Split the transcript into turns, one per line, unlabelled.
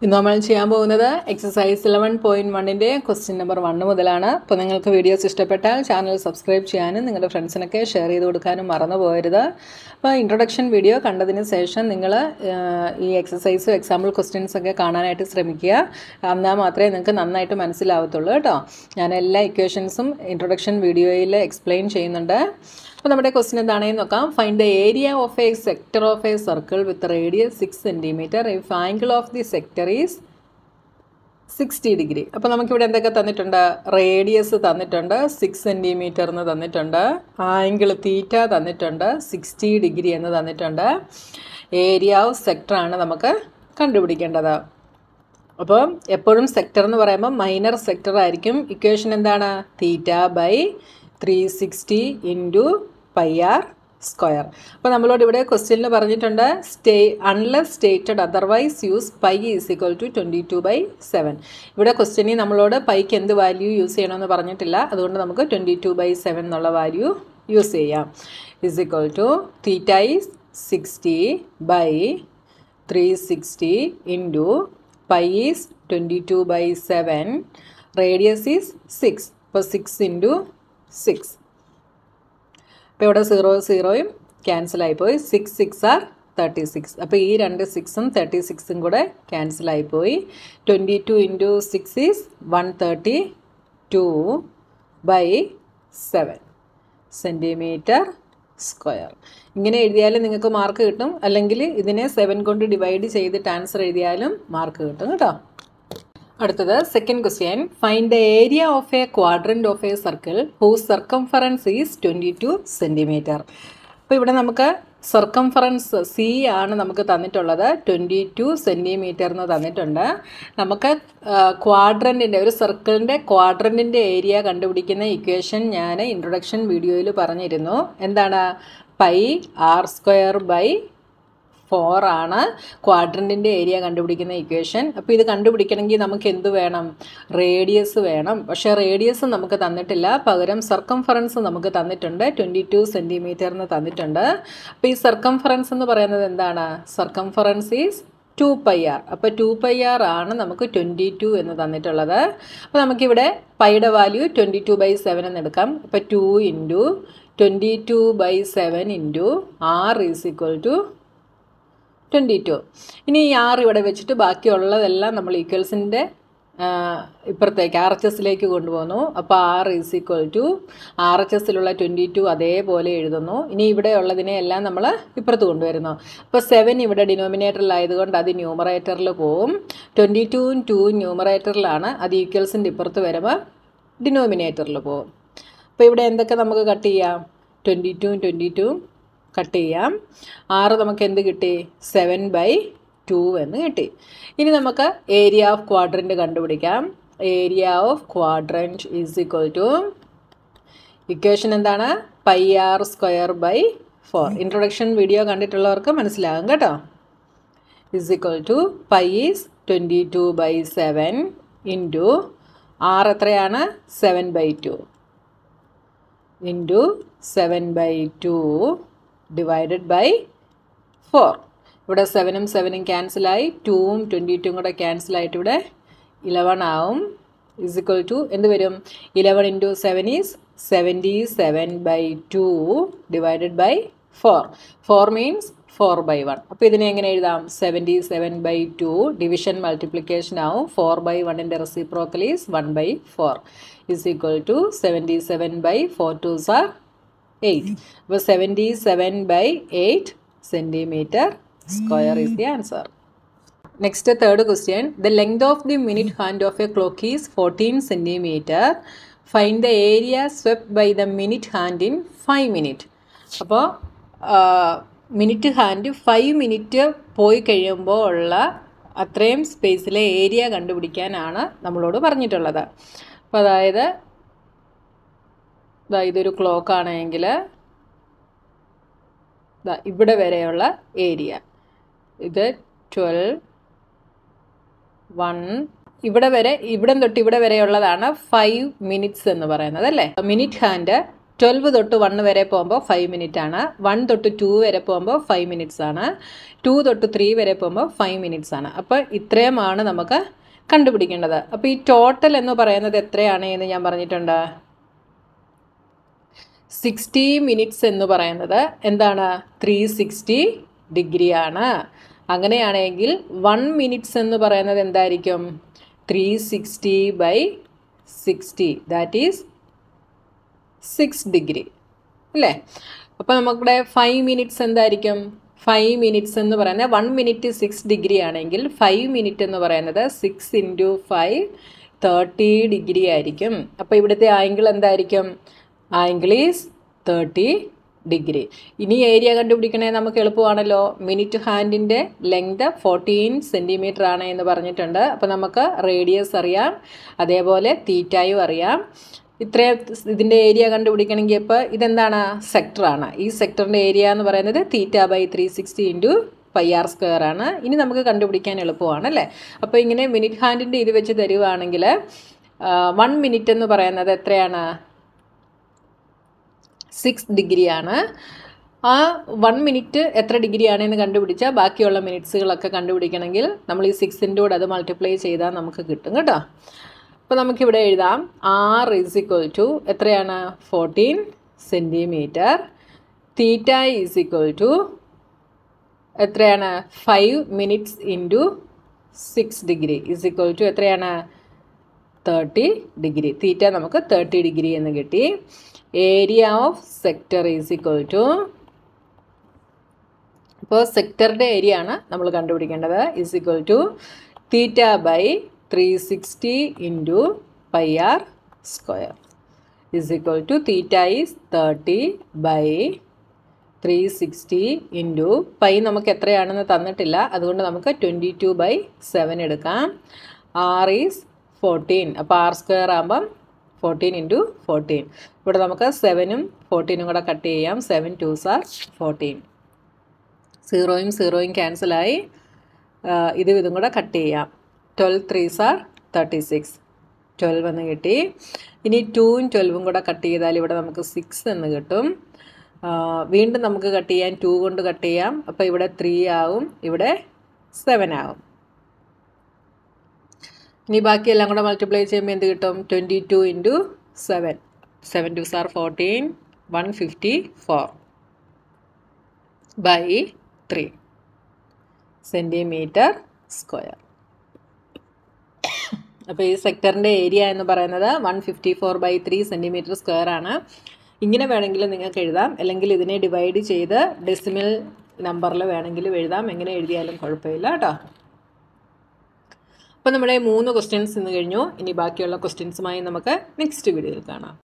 ഇന്ന് നമ്മൾ ചെയ്യാൻ പോകുന്നത് എക്സസൈസ് ഇലവൻ പോയിൻറ്റ് വണ്ണിൻ്റെ ക്വസ്റ്റ്യൻ നമ്പർ വണ്ണ് മുതലാണ് അപ്പോൾ നിങ്ങൾക്ക് വീഡിയോസ് ഇഷ്ടപ്പെട്ടാൽ ചാനൽ സബ്സ്ക്രൈബ് ചെയ്യാനും നിങ്ങളുടെ ഫ്രണ്ട്സിനൊക്കെ ഷെയർ ചെയ്ത് കൊടുക്കാനും മറന്നു പോകരുത് അപ്പോൾ ഇൻട്രൊഡക്ഷൻ വീഡിയോ കണ്ടതിന് ശേഷം നിങ്ങൾ ഈ എക്സസൈസും എക്സാമ്പിൾ ക്വസ്റ്റ്യൻസ് ഒക്കെ കാണാനായിട്ട് ശ്രമിക്കുക എന്നാൽ മാത്രമേ നിങ്ങൾക്ക് നന്നായിട്ട് മനസ്സിലാവത്തുള്ളൂ കേട്ടോ ഞാൻ എല്ലാ ഇക്വേഷൻസും ഇൻട്രൊഡക്ഷൻ വീഡിയോയിൽ എക്സ്പ്ലെയിൻ ചെയ്യുന്നുണ്ട് അപ്പോൾ നമ്മുടെ ക്വസ്റ്റ്യൻ എന്താണെന്ന് നോക്കാം find the area of a sector of a circle with radius six centimetre if angle of the sector is sixty degree അപ്പോൾ നമുക്കിവിടെ എന്തൊക്കെ തന്നിട്ടുണ്ട് റേഡിയസ് തന്നിട്ടുണ്ട് സിക്സ് സെൻറ്റിമീറ്റർ എന്ന് തന്നിട്ടുണ്ട് ആംഗിൾ തീറ്റ തന്നിട്ടുണ്ട് സിക്സ്റ്റി ഡിഗ്രി എന്ന് തന്നിട്ടുണ്ട് ഏരിയ ഓഫ് സെക്ടറാണ് നമുക്ക് കണ്ടുപിടിക്കേണ്ടത് അപ്പോൾ എപ്പോഴും സെക്ടർ എന്ന് പറയുമ്പോൾ മൈനർ സെക്ടർ ആയിരിക്കും ഇക്വേഷൻ എന്താണ് theta by three sixty into pi R square അപ്പോൾ നമ്മളോട് ഇവിടെ ക്വസ്റ്റ്യനിൽ പറഞ്ഞിട്ടുണ്ട് stay unless stated otherwise use pi is equal to twenty two by seven ഇവിടെ ക്വസ്റ്റ്യനിൽ നമ്മളോട് പൈക്ക് എന്ത് വാല്യൂ യൂസ് ചെയ്യണമെന്ന് പറഞ്ഞിട്ടില്ല അതുകൊണ്ട് നമുക്ക് ട്വൻറ്റി ടു ബൈ സെവൻ എന്നുള്ള വാല്യൂ യൂസ് ചെയ്യാം is equal to theta is sixty by three sixty into pi is twenty two by seven radius is six അപ്പോൾ സിക്സ് ഇൻറ്റു സിക്സ് അപ്പോൾ ഇവിടെ സീറോ സീറോയും ക്യാൻസലായിപ്പോയി six six r thirty six അപ്പോൾ ഈ രണ്ട് സിക്സും തേർട്ടി സിക്സും കൂടെ ക്യാൻസലായിപ്പോയി twenty two into six is one thirty two by seven centimetre square ഇങ്ങനെ എഴുതിയാലും നിങ്ങൾക്ക് മാർക്ക് കിട്ടും അല്ലെങ്കിൽ ഇതിനെ സെവൻ കൊണ്ട് ഡിവൈഡ് ചെയ്തിട്ട് ആൻസർ എഴുതിയാലും മാർക്ക് കിട്ടും കേട്ടോ അടുത്തത് second question find the area of a quadrant of a circle whose circumference is twenty two centimetre അപ്പോൾ ഇവിടെ നമുക്ക് സർക്കംഫറൻസ് സി ആണ് നമുക്ക് തന്നിട്ടുള്ളത് ട്വൻറ്റി ടു സെൻറ്റിമീറ്റർ എന്ന് തന്നിട്ടുണ്ട് നമുക്ക് ക്വാഡ്രൻറ്റിൻ്റെ ഒരു സർക്കിളിൻ്റെ ക്വാഡ്രൻറ്റിൻ്റെ ഏരിയ കണ്ടുപിടിക്കുന്ന ഇക്വേഷൻ ഞാൻ ഇൻട്രൊഡക്ഷൻ വീഡിയോയിൽ പറഞ്ഞിരുന്നു എന്താണ് pi R square by four ആണ് ക്വാഡ്രൻറ്റിൻ്റെ ഏരിയ കണ്ടുപിടിക്കുന്ന ഇക്വേഷൻ അപ്പോൾ ഇത് കണ്ടുപിടിക്കണമെങ്കിൽ നമുക്ക് എന്ത് വേണം റേഡിയസ് വേണം പക്ഷേ റേഡിയസ് നമുക്ക് തന്നിട്ടില്ല പകരം സർക്കംഫറൻസ് നമുക്ക് തന്നിട്ടുണ്ട് ട്വൻറ്റി ടു സെൻറ്റിമീറ്റർ എന്ന് തന്നിട്ടുണ്ട് അപ്പോൾ ഈ സർക്കംഫറൻസ് എന്ന് പറയുന്നത് എന്താണ് circumference is two pi r അപ്പോൾ ടു പൈ ആർ ആണ് നമുക്ക് ട്വൻറ്റി ടു എന്ന് തന്നിട്ടുള്ളത് അപ്പോൾ നമുക്കിവിടെ പൈയുടെ value twenty two by seven എന്ന് എടുക്കാം അപ്പോൾ two into twenty two by seven into r is equal to twenty two ഇനി ഈ ആറ് ഇവിടെ വെച്ചിട്ട് ബാക്കിയുള്ളതെല്ലാം നമ്മൾ ഈക്വൽസിൻ്റെ ഇപ്പുറത്തേക്ക് ആർ എച്ച് എസിലേക്ക് കൊണ്ടുപോകുന്നു അപ്പോൾ r is equal to r H എസിലുള്ള ട്വൻറ്റി ടു അതേപോലെ എഴുതുന്നു ഇനി ഇവിടെ ഉള്ളതിനെ എല്ലാം നമ്മൾ ഇപ്പുറത്ത് കൊണ്ടുവരുന്നു അപ്പോൾ സെവൻ ഇവിടെ ഡിനോമിനേറ്ററിലായതുകൊണ്ട് അത് ന്യൂമറേറ്ററിൽ പോവും ട്വൻറ്റി ടുവും ടൂവും ന്യൂമറേറ്ററിലാണ് അത് ഈക്വൽസിൻ്റെ ഇപ്പുറത്ത് വരുമ്പോൾ ഡിനോമിനേറ്ററിൽ പോവും അപ്പോൾ ഇവിടെ എന്തൊക്കെ നമുക്ക് കട്ട് ചെയ്യാം ട്വൻറ്റി ടുവും ട്വൻറ്റി ടുവും കട്ട് ചെയ്യാം ആറ് നമുക്ക് എന്ത് കിട്ടി സെവൻ ബൈ ടു എന്ന് കിട്ടി ഇനി നമുക്ക് ഏരിയ ഓഫ് ക്വാഡ്രൻറ്റ് കണ്ടുപിടിക്കാം area of quadrant is equal to equation എന്താണ് pi R square by four introduction video കണ്ടിട്ടുള്ളവർക്ക് മനസ്സിലാകും കേട്ടോ is equal to pi is twenty two by seven into R എത്രയാണ് seven by two into seven by two divided by four ഇവിടെ സെവനും സെവനും ക്യാൻസലായി ടൂവും twenty ടൂവും കൂടെ ക്യാൻസലായിട്ട് ഇവിടെ ഇലവൺ ആവും ഇസിക്വൽ ടു എന്ത് വരും eleven into seven is seventy seven by two divided by four four means four by one അപ്പോൾ ഇതിനെ എങ്ങനെ എഴുതാം seventy seven by two division multiplication ആവും ഫോർ ബൈ വണ്ണിൻ്റെ reciprocal is one by four is equal to seventy seven by four twos are eight അപ്പോൾ seventy seven by eight centimetre square is the answer next third question the length of the minute hand of A clock is fourteen centimetre find the area swept by the minute hand in five minute അപ്പോൾ minute hand five minute പോയി കഴിയുമ്പോൾ ഉള്ള അത്രയും സ്പേസിലെ area കണ്ടുപിടിക്കാനാണ് നമ്മളോട് പറഞ്ഞിട്ടുള്ളത് അപ്പോൾ അതായത് ഇതൊരു ക്ലോക്ക് ആണെങ്കിൽ ഇവിടെ വരെയുള്ള ഏരിയ ഇത് ട്വൽവ് വൺ ഇവിടെ വരെ ഇവിടെ തൊട്ട് ഇവിടെ വരെയുള്ളതാണ് ഫൈവ് മിനിറ്റ്സ് എന്ന് പറയുന്നത് അല്ലേ മിനിറ്റ് ഹാൻഡ് ട്വൽവ് തൊട്ട് വൺ വരെ പോകുമ്പോൾ ഫൈവ് മിനിറ്റ് ആണ് വൺ തൊട്ട് ടു വരെ പോകുമ്പോൾ ഫൈവ് മിനിറ്റ്സ് ആണ് ടു തൊട്ട് ത്രീ വരെ പോകുമ്പോൾ ഫൈവ് മിനിറ്റ്സ് ആണ് അപ്പോൾ ഇത്രയുമാണ് നമുക്ക് കണ്ടുപിടിക്കേണ്ടത് അപ്പോൾ ഈ ടോട്ടൽ എന്ന് പറയുന്നത് എത്രയാണ് എന്ന് ഞാൻ പറഞ്ഞിട്ടുണ്ട് സിക്സ്റ്റി മിനിറ്റ്സ് എന്ന് പറയുന്നത് എന്താണ് ത്രീ സിക്സ്റ്റി ഡിഗ്രിയാണ് അങ്ങനെയാണെങ്കിൽ വൺ മിനിറ്റ്സ് എന്ന് പറയുന്നത് എന്തായിരിക്കും three sixty by sixty that is six degree അല്ലേ അപ്പോൾ നമുക്കിവിടെ ഫൈവ് മിനിറ്റ്സ് എന്തായിരിക്കും ഫൈവ് മിനിറ്റ്സ് എന്ന് പറയുന്നത് വൺ മിനിറ്റ് സിക്സ് ഡിഗ്രി ആണെങ്കിൽ ഫൈവ് മിനിറ്റ് എന്ന് പറയുന്നത് six into five thirty degree ആയിരിക്കും അപ്പോൾ ഇവിടുത്തെ ആംഗിൾ എന്തായിരിക്കും ആംഗിൾ ഈസ് തേർട്ടി ഡിഗ്രി ഇനി ഏരിയ കണ്ടുപിടിക്കണേ നമുക്ക് എളുപ്പമാണല്ലോ മിനിറ്റ് ഹാൻഡിൻ്റെ ലെങ്ത് ഫോർട്ടീൻ സെൻറ്റിമീറ്റർ ആണ് എന്ന് പറഞ്ഞിട്ടുണ്ട് അപ്പോൾ നമുക്ക് റേഡിയസ് അറിയാം അതേപോലെ തീറ്റായും അറിയാം ഇത്രയും ഇതിൻ്റെ ഏരിയ കണ്ടുപിടിക്കണമെങ്കിൽ ഇപ്പോൾ ഇതെന്താണ് സെക്ടറാണ് ഈ സെക്ടറിൻ്റെ ഏരിയ എന്ന് പറയുന്നത് theta by three sixty into pi R square ആണ് ഇനി നമുക്ക് കണ്ടുപിടിക്കാൻ എളുപ്പമാണ് അല്ലേ അപ്പോൾ ഇങ്ങനെ മിനിറ്റ് ഹാൻഡിൻ്റെ ഇത് വെച്ച് തരുവാണെങ്കിൽ വൺ മിനിറ്റ് എന്ന് പറയുന്നത് എത്രയാണ് സിക്സ് ഡിഗ്രിയാണ് ആ വൺ മിനിറ്റ് എത്ര ഡിഗ്രിയാണ് എന്ന് കണ്ടുപിടിച്ചാൽ ബാക്കിയുള്ള മിനിറ്റ്സുകളൊക്കെ കണ്ടുപിടിക്കണമെങ്കിൽ നമ്മൾ ഈ സിക്സിൻ്റെ കൂടെ അത് മൾട്ടിപ്ലൈ ചെയ്താൽ നമുക്ക് കിട്ടും കേട്ടോ അപ്പോൾ നമുക്കിവിടെ എഴുതാം ആർ ഈസ് ഇക്വൽ ടു എത്രയാണ് fourteen centimetre theta is equal to എത്രയാണ് five minutes into six degree is equal to എത്രയാണ് തേർട്ടി ഡിഗ്രി തീറ്റ നമുക്ക് തേർട്ടി ഡിഗ്രി എന്ന് കിട്ടി area of sector is equal to ഇപ്പോൾ സെക്ടറിൻ്റെ ഏരിയ ആണ് നമ്മൾ കണ്ടുപിടിക്കേണ്ടത് is equal to theta by three sixty into pi R square is equal to theta is thirty by three sixty into pi നമുക്ക് എത്രയാണെന്ന് തന്നിട്ടില്ല അതുകൊണ്ട് നമുക്ക് ട്വൻറ്റി ടു ബൈ സെവൻ എടുക്കാം ആർ ഈസ് ഫോർട്ടീൻ അപ്പോൾ ആർ സ്ക്വയർ ആകുമ്പം fourteen into fourteen ഇവിടെ നമുക്ക് സെവനും ഫോർട്ടീനും കൂടെ കട്ട് ചെയ്യാം സെവൻ ടു സാർ ഫോർട്ടീൻ സീറോയും സീറോയും ക്യാൻസലായി ഇതും ഇതും കൂടെ കട്ട് ചെയ്യാം twelve threes are thirty six twelve എന്ന് കിട്ടി ഇനി ടൂവും ട്വൽവും കൂടെ കട്ട് ചെയ്താൽ ഇവിടെ നമുക്ക് സിക്സ് എന്ന് കിട്ടും വീണ്ടും നമുക്ക് കട്ട് ചെയ്യാൻ ടു കൊണ്ട് കട്ട് ചെയ്യാം അപ്പോൾ ഇവിടെ ത്രീ ആവും ഇവിടെ സെവൻ ആവും ഇനി ബാക്കിയെല്ലാം കൂടെ മൾട്ടിപ്ലൈ ചെയ്യുമ്പോൾ എന്ത് കിട്ടും twenty two into seven seven twos are fourteen one fifty four by three centimetre square അപ്പോൾ ഈ സെക്ടറിൻ്റെ ഏരിയ എന്ന് പറയുന്നത് one fifty four by three centimetre square ആണ് ഇങ്ങനെ വേണമെങ്കിൽ നിങ്ങൾക്ക് എഴുതാം അല്ലെങ്കിൽ ഇതിനെ ഡിവൈഡ് ചെയ്ത് ഡെസിമൽ നമ്പറിൽ വേണമെങ്കിലും എഴുതാം എങ്ങനെ എഴുതിയാലും കുഴപ്പമില്ല കേട്ടോ അപ്പോൾ നമ്മുടെ മൂന്ന് ക്വസ്റ്റ്യൻസ് ഇന്ന് കഴിഞ്ഞു ഇനി ബാക്കിയുള്ള ക്വസ്റ്റ്യൻസുമായി നമുക്ക് നെക്സ്റ്റ് വീഡിയോയിൽ കാണാം